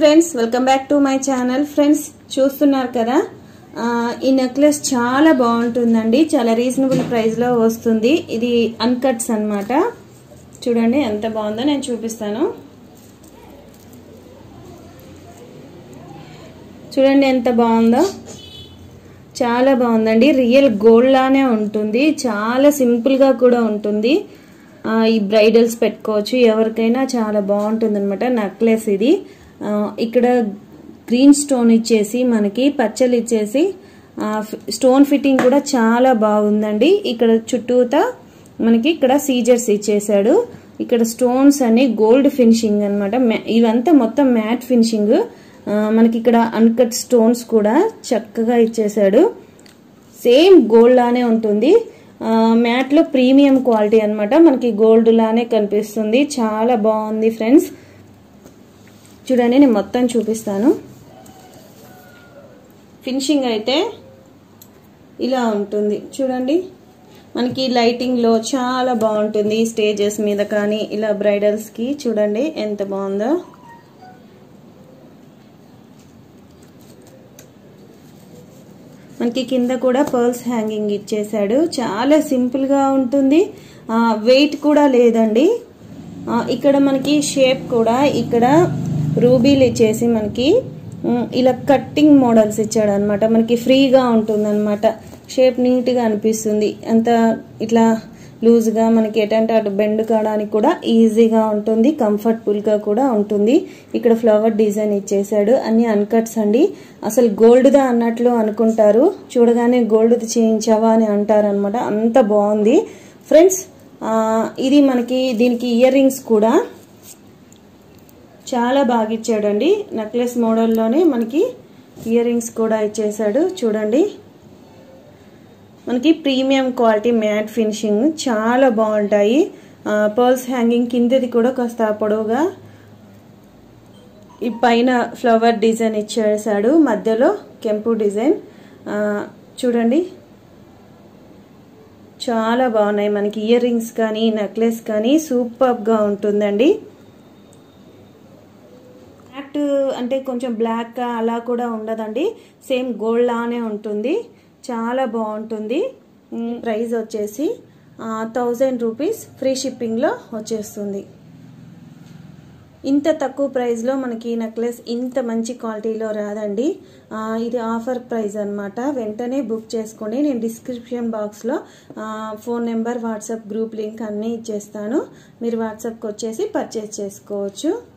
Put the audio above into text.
friends welcome back to my channel friends చూస్తున్నారు కదా ఆ, ఈ నెక్లెస్ చాలా బాగుంటుందండి చాలా రీజనబుల్ ప్రైస్లో వస్తుంది ఇది అన్కట్స్ అన్నమాట చూడండి ఎంత బాగుందో నేను చూపిస్తాను చూడండి ఎంత బాగుందో చాలా బాగుందండి రియల్ గోల్డ్ లానే ఉంటుంది చాలా సింపుల్గా కూడా ఉంటుంది ఆ, ఈ బ్రైడల్స్ పెట్టుకోవచ్చు ఎవరికైనా చాలా బాగుంటుంది అనమాట నెక్లెస్ ఇది ఆ, ఇక్కడ గ్రీన్ స్టోన్ ఇచ్చేసి మనకి పచ్చలు ఇచ్చేసి ఆ, ఫ్- స్టోన్ ఫిట్టింగ్ కూడా చాలా బాగుందండి ఇక్కడ చుట్టూతా మనకి ఇక్కడ సీజర్స్ ఇచ్చేసాడు ఇక్కడ స్టోన్స్ అన్ని గోల్డ్ ఫినిషింగ్ అనమాట ఇవంతా మొత్తం మ్యాట్ ఫినిషింగ్ ఆ, మనకి ఇక్కడ అన్కట్ స్టోన్స్ కూడా చక్కగా ఇచ్చేసాడు సేమ్ గోల్డ్ లానే ఉంటుంది ఆ, మ్యాట్లో ప్రీమియం క్వాలిటీ అన్నమాట మనకి గోల్డ్ లానే కనిపిస్తుంది చాలా బాగుంది ఫ్రెండ్స్ చూడండి నేను మొత్తం చూపిస్తాను ఫినిషింగ్ అయితే ఇలా ఉంటుంది చూడండి మనకి లైటింగ్లో చాలా బాగుంటుంది స్టేజెస్ మీద కానీ ఇలా బ్రైడల్స్కి చూడండి ఎంత బాగుందో మనకి కింద కూడా పర్ల్స్ హ్యాంగింగ్ ఇచ్చేసాడు చాలా సింపుల్గా ఉంటుంది వెయిట్ కూడా లేదండి ఆ, ఇక్కడ మనకి షేప్ కూడా ఇక్కడ రూబీలు ఇచ్చేసి మనకి ఉమ్, ఇలా కట్టింగ్ మోడల్స్ ఇచ్చాడు అనమాట మనకి ఫ్రీగా ఉంటుంది అనమాట షేప్ నీట్గా అనిపిస్తుంది అంత ఇట్లా లూజ్గా మనకి ఎటంటే అటు బెండ్ కావడానికి కూడా ఈజీగా ఉంటుంది కంఫర్టబుల్గా కూడా ఉంటుంది ఇక్కడ ఫ్లవర్ డిజైన్ ఇచ్చేసాడు అన్ని అన్కట్స్ అండి అసలు గోల్డ్దా అన్నట్లు అనుకుంటారు చూడగానే గోల్డ్ది చేయించావా అని అంటారు అనమాట అంత బాగుంది ఫ్రెండ్స్ ఆ, ఇది మనకి దీనికి ఇయర్ రింగ్స్ కూడా చాలా బాగా ఇచ్చాడండి నెక్లెస్ మోడల్లోనే మనకి ఇయర్ రింగ్స్ కూడా ఇచ్చేసాడు చూడండి మనకి ప్రీమియం క్వాలిటీ మ్యాట్ ఫినిషింగ్ చాలా బాగుంటాయి పర్ల్స్ హ్యాంగింగ్ కిందది కూడా కాస్త పొడవుగా ఈ పైన ఫ్లవర్ డిజైన్ ఇచ్చేసాడు మధ్యలో కెంపు డిజైన్ ఆ, చూడండి చాలా బాగున్నాయి మనకి ఇయర్ రింగ్స్ కానీ నెక్లెస్ కానీ సూపర్గా ఉంటుందండి మ్యాట్ అంటే కొంచెం బ్లాక్ అలా కూడా ఉండదండి సేమ్ గోల్డ్ లానే ఉంటుంది చాలా బాగుంటుంది ఉమ్, ప్రైస్ వచ్చేసి థౌజండ్ రూపీస్ ఫ్రీ షిప్పింగ్లో వచ్చేస్తుంది ఇంత తక్కువ ప్రైస్లో మనకి ఈ నెక్లెస్ ఇంత మంచి క్వాలిటీలో రాదండి ఆ, ఇది ఆఫర్ ప్రైస్ అనమాట వెంటనే బుక్ చేసుకోండి నేను డిస్క్రిప్షన్ బాక్స్లో phone number WhatsApp group link అన్నీ ఇచ్చేస్తాను మీరు వాట్సాప్కి వచ్చేసి పర్చేస్ చేసుకోవచ్చు